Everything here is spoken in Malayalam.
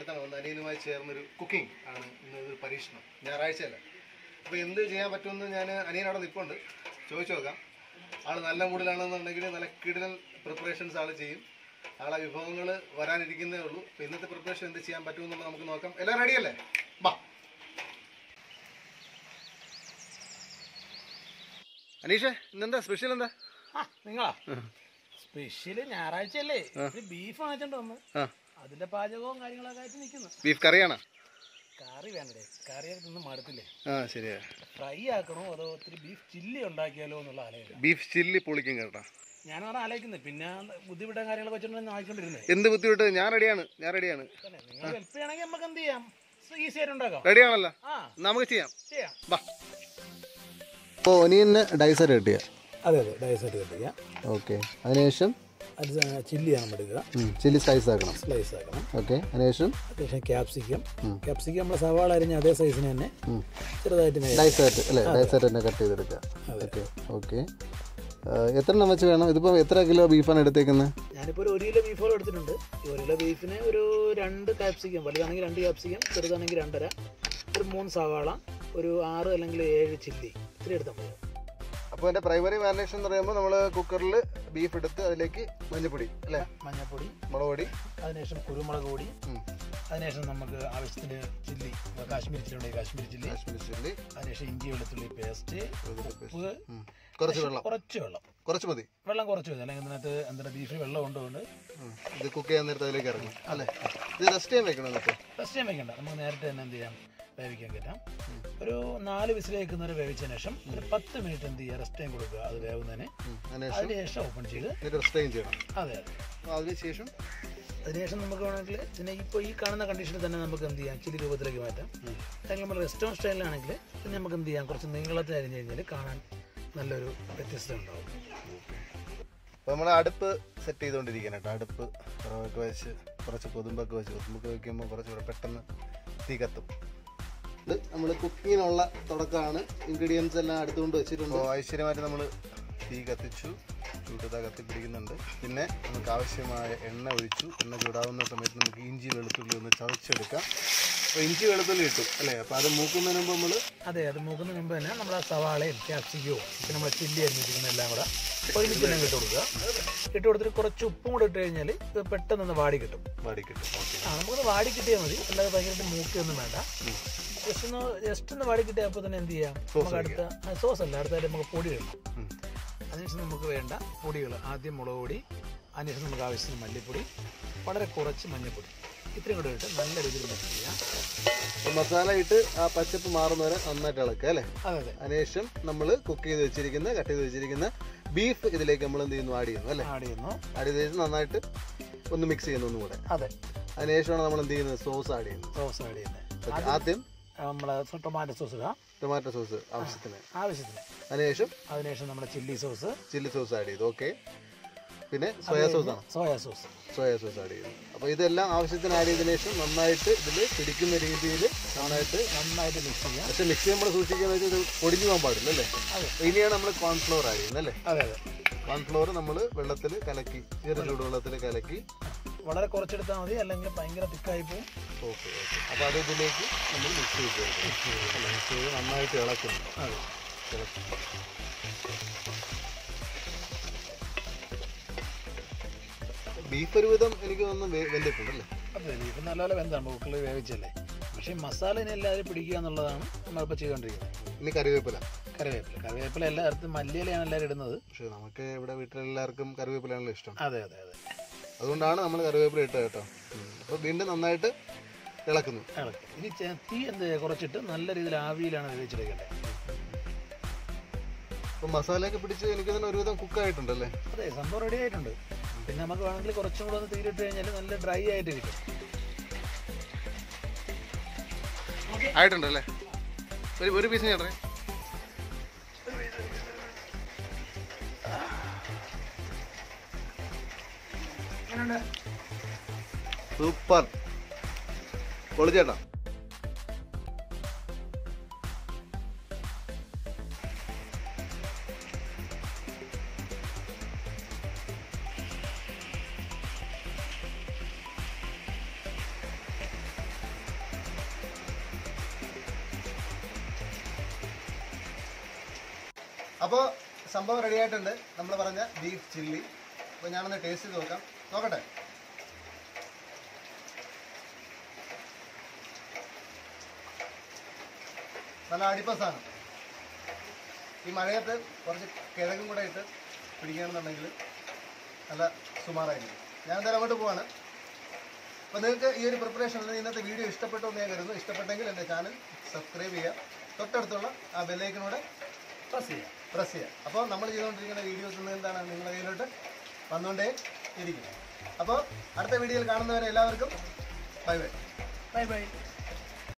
അടുത്താണ് വന്നത് അനിയനുമായി ചേർന്നൊരു കുക്കിംഗ് ആണ് ഇന്ന് ഒരു പരീക്ഷണം ഞായറാഴ്ചയല്ല അപ്പോൾ എന്ത് ചെയ്യാൻ പറ്റുമെന്ന് ഞാൻ അനിയൻ അവിടെ നിൽപ്പുണ്ട് ചോദിച്ചു നോക്കാം ആൾ നല്ല മൂഡിലാണെന്നുണ്ടെങ്കിൽ നല്ല കിടിലൻ പ്രിപ്പറേഷൻസ് ആൾ ചെയ്യും ആളെ വിഭവങ്ങൾ വരാനിരിക്കുന്നേ ഉള്ളൂ അപ്പോൾ ഇന്നത്തെ പ്രിപ്പറേഷൻ എന്ത് ചെയ്യാൻ പറ്റുമെന്നുള്ളത് നമുക്ക് നോക്കാം എല്ലാം റെഡിയല്ലേ ബാ അനീഷേ ഇന്നെന്താ സ്പെഷ്യൽ എന്താ ആ നിങ്ങളാ സ്പെഷ്യല് ഞായറാഴ്ചയല്ലേ ബീഫ് വാങ്ങിച്ചോണ്ട് വന്ന് ആ അതിന്റെ പാചകവും കാര്യങ്ങളൊക്കെ ആയിട്ട് നിൽക്കുന്നു ബീഫ് കറിയാണോ കറി വേണ്ടേ കറിയൊക്കെ തിന്ന് മടുത്തില്ലേ ആ ശരിയാ ഫ്രൈ ആക്കണോ അതോ ഒത്തിരി ബീഫ് ചില്ലി ഉണ്ടാക്കിയാലോ എന്നുള്ള ആലോചന ബീഫ് ചില്ലി പൊളിക്കും കേട്ടോ ഞാനതാണ് ആലോചിക്കുന്നത് പിന്നെ ബുദ്ധിമുട്ടും കാര്യങ്ങളൊക്കെ വെച്ചിട്ടുണ്ടെന്ന് ആയിക്കൊണ്ടിരുന്നേ എന്ത് ബുദ്ധിമുട്ട് ഞാൻ റെഡിയാണ് ഞാൻ റെഡിയാണ് തന്നെ നിങ്ങൾ ഹെൽപ്പ് ചെയ്യണമെങ്കിൽ നമുക്ക് എന്ത് ചെയ്യാം ഈസി ആയിട്ട് ഉണ്ടാക്കാം റെഡിയാണല്ലോ ആ നമുക്ക് ചെയ്യാം ചെയ്യാം ബാ അപ്പോൾ ഒനിയന് ഡൈസർ കിട്ടിയ അതെ അതെ ഡയസായിട്ട് കിട്ടിയ ഓക്കെ അതിനുശേഷം അത് ചില്ലിയാണ് നമ്മൾ എടുക്കുക ചില്ലി സ്ലൈസ് ആക്കണം സ്ലൈസ് ആക്കണം ഓക്കെ അതിനുശേഷം അത്യാവശ്യം ക്യാപ്സിക്കം ക്യാപ്സിക്കം നമ്മൾ സവാള അരിഞ്ഞ അതേ സൈസിന് തന്നെ ചെറുതായിട്ട് നേ- ഡൈസേർട്ട് അല്ലേ ഡൈസേർട്ട് തന്നെ കട്ട് ചെയ്തെടുക്കുക ഓക്കെ ഓക്കെ എത്ര എണ്ണം വെച്ച് വേണം ഇതിപ്പോൾ എത്ര കിലോ ബീഫാണ് എടുത്തേക്കുന്നത് ഞാനിപ്പോൾ ഒരു ഒരു കിലോ ബീഫോളം എടുത്തിട്ടുണ്ട് ഈ ഒരു കിലോ ബീഫിന് ഒരു രണ്ട് കാപ്സിക്കം വലുതാണെങ്കിൽ രണ്ട് കാപ്സിക്കം ചെറുതാണെങ്കിൽ രണ്ടര ഒരു മൂന്ന് സവാള ഒരു ആറ് അല്ലെങ്കിൽ ഏഴ് ചില്ലി ഇത്തിരി എടുത്താൽ മതി അപ്പോൾ എൻ്റെ പ്രൈമറി മാരിനേഷൻ എന്ന് പറയുമ്പോൾ നമ്മൾ കുക്കറിൽ ബീഫ് എടുത്ത് അതിലേക്ക് മഞ്ഞപ്പൊടി അല്ലേ മഞ്ഞൾപ്പൊടി മുളക് പൊടി അതിനുശേഷം കുരുമുളക് പൊടി ഉം. അതിനുശേഷം നമുക്ക് ആവശ്യത്തിന് ചില്ലി കാശ്മീരി ചില്ലി ഉണ്ടെങ്കിൽ കാശ്മീരി ചില്ലി കാശ്മീരി ചില്ലി അതിനുശേഷം ഇഞ്ചി വെളുത്തുള്ളി പേസ്റ്റ് ഉപ്പ് ഉം. കുറച്ച് വെള്ളം കുറച്ച് വെള്ളം കുറച്ച് മതി വെള്ളം കുറച്ച് മതി അല്ലെങ്കിൽ ഇതിനകത്ത് എന്താ ബീഫിൽ വെള്ളം കൊണ്ടുകൊണ്ട് ഉം. ഇത് കുക്ക് ചെയ്യാൻ നേരത്തെ അതിലേക്ക് ഇറങ്ങും അല്ലേ ഇത് റെസ്റ്റ് ചെയ്യാൻ വെക്കണം എന്നിട്ട് ഫസ്റ്റ് ചെയ്യാൻ വെക്കണ്ട നമുക്ക് നേരത്തെ തന്നെ എന്ത് ചെയ്യാം വേവിക്കാൻ കയറ്റാം ഒരു നാല് വിസിൽ വെക്കുന്നവരെ വേവിച്ചതിന് ശേഷം ഒരു പത്ത് മിനിറ്റ് എന്ത് ചെയ്യുക റെസ്റ്റ് ടൈം കൊടുക്കുക അത് വേവുന്നതിന് ഉം. അതിനുശേഷം അതിനുശേഷം ഓപ്പൺ ചെയ്ത് എന്നിട്ട് റെസ്റ്റ് ടൈം ചെയ്യണം അതെ അതെ അപ്പോൾ അതിനുശേഷം അതിനുശേഷം നമുക്ക് വേണമെങ്കിൽ പിന്നെ ഇപ്പോൾ ഈ കാണുന്ന കണ്ടീഷനിൽ തന്നെ നമുക്ക് എന്ത് ചെയ്യാം ചില്ലി രൂപത്തിലേക്ക് മാറ്റാം അല്ലെങ്കിൽ നമ്മൾ റെസ്റ്റോറൻറ്റ് സ്റ്റൈലിലാണെങ്കിൽ പിന്നെ നമുക്ക് എന്ത് ചെയ്യാം കുറച്ച് നീളത്തിൽ അരിഞ്ഞ് കഴിഞ്ഞാൽ കാണാൻ നല്ലൊരു വ്യത്യസ്തത ഉണ്ടാവും അപ്പോൾ നമ്മൾ അടുപ്പ് സെറ്റ് ചെയ്തുകൊണ്ടിരിക്കുകയാണ് കേട്ടോ അടുപ്പ് വിറകൊക്കെ വെച്ച് കുറച്ച് കൊതുമ്പൊക്കെ വെച്ച് കൊതുമ്പൊക്കെ വെക്കുമ്പോൾ കുറച്ചുകൂടെ പെട്ടെന്ന് തീ കത്തും ഇത് നമ്മൾ കുക്കിങ്ങിനുള്ള തുടക്കമാണ് ഇൻഗ്രീഡിയൻസ് എല്ലാം അടുത്തുകൊണ്ട് വെച്ചിട്ടുണ്ട് അപ്പോൾ ഐശ്വര്യമായിട്ട് നമ്മൾ തീ കത്തിച്ചു ചൂട്ടത കത്തിപ്പിടിക്കുന്നുണ്ട് പിന്നെ നമുക്ക് ആവശ്യമായ എണ്ണ ഒഴിച്ചു എണ്ണ ചൂടാവുന്ന സമയത്ത് നമുക്ക് ഇഞ്ചി വെളുത്തുള്ളി ഒന്ന് ചതച്ചെടുക്കാം അപ്പോൾ ഇഞ്ചി വെളുത്തുള്ളി ഇട്ടു അല്ലേ അപ്പോൾ അത് മൂക്കുന്നതിന് മുമ്പ് നമ്മൾ അതെ അത് മൂക്കുന്നതിന് മുമ്പ് തന്നെ നമ്മൾ ആ സവാളയും ക്യാപ്സിക്കവും പിന്നെ നമ്മൾ ചില്ലി അരിഞ്ഞിരിക്കുന്ന എല്ലാം കൂടെ ഒരുമിച്ച് തന്നെ ഇട്ട് കൊടുക്കുക ഇട്ട് കൊടുത്തിട്ട് കുറച്ച് ഉപ്പും കൂടെ ഇട്ട് കഴിഞ്ഞാൽ ഇത് പെട്ടെന്ന് ഒന്ന് വാടി കിട്ടും വാടിക്കിട്ടും ഓക്കെ ആ നമുക്കൊന്ന് വാടി കിട്ടിയാൽ മതി അല്ലാതെ ഭയങ്കരമായിട്ട് മൂക്കൊന്നും വേണ്ട ജസ്റ്റ് ഒന്ന് ജസ്റ്റ് ഒന്ന് വാടി കിട്ടിയാൽ അപ്പോൾ തന്നെ എന്ത് ചെയ്യാം നമുക്ക് അടുത്ത സോസ് അല്ല അടുത്തായിട്ട് നമുക്ക് പൊടി ഇടണം അതിനുശേഷം നമുക്ക് വേണ്ട പൊടികൾ ആദ്യം മുളക് പൊടി അതിനുശേഷം നമുക്ക് ആവശ്യത്തിന് മല്ലിപ്പൊടി വളരെ കുറച്ച് മഞ്ഞൾപ്പൊടി ഇത്രയും കൂടെ ഇട്ട് നല്ല രീതിയിൽ മിക്സ് ചെയ്യാം അപ്പോൾ മസാല ഇട്ട് ആ പച്ചപ്പ് മാറുന്നവരെ നന്നായിട്ട് ഇളക്കുക അല്ലേ അതെ അതെ അതിനുശേഷം നമ്മൾ കുക്ക് ചെയ്ത് വെച്ചിരിക്കുന്ന കട്ട് ചെയ്ത് വെച്ചിരിക്കുന്ന ബീഫ് ഇതിലേക്ക് നമ്മൾ എന്ത് ചെയ്യുന്നു ആഡ് ചെയ്യുന്നു അല്ലേ ആഡ് ചെയ്യുന്നു ആഡ് ചെയ്ത് ശേഷം നന്നായിട്ട് ഒന്ന് മിക്സ് ചെയ്യുന്നു ഒന്നും കൂടെ അതെ അതിനുശേഷമാണ് നമ്മൾ എന്ത് ചെയ്യുന്നത് സോസ് ആഡ് ചെയ്യുന്നത് സോസ് ആഡ് ചെയ്യുന്നത് Okay, ആദ്യം നമ്മൾ ടൊമാറ്റോ സോസ് ഇടാം ടൊമാറ്റോ സോസ് ആവശ്യത്തിന് ആവശ്യത്തിന് അതിനുശേഷം അതിനുശേഷം നമ്മുടെ chilli sauce chilli sauce add ചെയ്തു ഓക്കെ പിന്നെ സോയാ സോസ് ആണ് soya sauce soya sauce add ചെയ്തു അപ്പോൾ ഇതെല്ലാം ആവശ്യത്തിന് ആഡ് ചെയ്തതിനു ശേഷം നന്നായിട്ട് ഇതിൽ പിടിക്കുന്ന രീതിയിൽ നന്നായിട്ട് നന്നായിട്ട് മിക്സ് ചെയ്യാം പക്ഷെ മിക്സി നമ്മൾ സൂക്ഷിക്കുന്നത് വെച്ചാൽ ഇത് പൊടിഞ്ഞു പോകാൻ പാടില്ല അല്ലേ അതെ. അപ്പോൾ ഇനിയാണ് നമ്മൾ കോൺഫ്ലവർ ആഡ് ചെയ്യുന്നത് അല്ലേ അതെ അതെ കോൺഫ്ലവർ നമ്മൾ വെള്ളത്തിൽ കലക്കി ചെറു ചൂടുവെള്ളത്തിൽ കലക്കി വളരെ കുറച്ചെടുത്താൽ മതി അല്ലെങ്കിൽ ഭയങ്കര തിക്കായി പോകും ഓക്കെ ഓക്കെ അപ്പോൾ അത് ഇതിലേക്ക് നമ്മൾ മിക്സ് ചെയ്ത് കൊടുക്കും മിക്സ് ചെയ്ത് നന്നായിട്ട് ഇളക്കുന്നു അതെ ഇളക്കി ബീഫ് ഒരു വിധം എനിക്ക് തോന്നുന്നു വെ- വെന്തിട്ടുണ്ടല്ലേ അതെ ബീഫ് നല്ലപോലെ വെന്താണ് കുക്കറിൽ വേവിച്ചല്ലേ പക്ഷേ ഈ മസാല ഇനി എല്ലാവരും പിടിക്കുക എന്നുള്ളതാണ് നമ്മളിപ്പോൾ ചെയ്തുകൊണ്ടിരിക്കുന്നത് ഇനി കറിവേപ്പില കറിവേപ്പില കറിവേപ്പില എല്ലായിടത്തും മല്ലിയിലയാണ് എല്ലാവരും ഇടുന്നത് പക്ഷേ നമുക്ക് ഇവിടെ വീട്ടിലെല്ലാവർക്കും കറിവേപ്പിലാണല്ലോ ഇഷ്ടം അതെ അതെ അതെ അതുകൊണ്ടാണ് നമ്മൾ കറിവേപ്പില ഇട്ടത് കേട്ടോ അപ്പോൾ വീണ്ടും നന്നായിട്ട് ഇളക്കുന്നു ഇളക്കി ഇനി ചെ- തീ എന്ത് ചെയ്യുക? കുറച്ചിട്ട് നല്ല രീതിയിൽ ആവിയിലാണ് വേവിച്ചെടുക്കേണ്ടത് അപ്പോൾ മസാലയൊക്കെ പിടിച്ച് എനിക്ക് തന്നെ ഒരുവിധം കുക്കായിട്ടുണ്ടല്ലേ അതെ സംഭവം റെഡി ആയിട്ടുണ്ട് പിന്നെ നമുക്ക് വേണമെങ്കിൽ കുറച്ചും കൂടെ ഒന്ന് തീരിട്ട് കഴിഞ്ഞാൽ നല്ല ഡ്രൈ ആയിട്ട് കിട്ടും ആയിട്ടുണ്ടല്ലേ ഒരു ഒരു പീസ് ചേട്ടേ സൂപ്പർ പൊളിച്ചേട്ടാ അപ്പോൾ സംഭവം റെഡി ആയിട്ടുണ്ട് നമ്മൾ പറഞ്ഞ ബീഫ് ചില്ലി അപ്പോൾ ഞാനൊന്ന് ടേസ്റ്റ് ചെയ്ത് നോക്കാം നോക്കട്ടെ നല്ല അടിപ്പസാണ് ഈ മഴയത്ത് കുറച്ച് കിഴങ്ങും കൂടെ ഇട്ട് പിടിക്കുകയാണെന്നുണ്ടെങ്കിൽ നല്ല സുമാറായിരിക്കും ഞാൻ എന്തായാലും അങ്ങോട്ട് പോവാണ് അപ്പോൾ നിങ്ങൾക്ക് ഈ ഒരു പ്രിപ്പറേഷൻ അല്ലെങ്കിൽ ഇന്നത്തെ വീഡിയോ ഇഷ്ടപ്പെട്ടു എന്ന് ഞാൻ കരുതുന്നു ഇഷ്ടപ്പെട്ടെങ്കിൽ എൻ്റെ ചാനൽ സബ്സ്ക്രൈബ് ചെയ്യുക തൊട്ടടുത്തുള്ള ആ ബെല്ലൈക്കനോടെ പ്രസ് ചെയ്യാം പ്രസ് ചെയ്യുക അപ്പോൾ നമ്മൾ ചെയ്തുകൊണ്ടിരിക്കുന്ന വീഡിയോസ് നിന്ന് എന്താണ് നിങ്ങളുടെ കയ്യിലോട്ട് വന്നുകൊണ്ടേ ഇരിക്കും അപ്പോൾ അടുത്ത വീഡിയോയിൽ കാണുന്നവരെ എല്ലാവർക്കും ബൈ ബൈ ബൈ ബൈ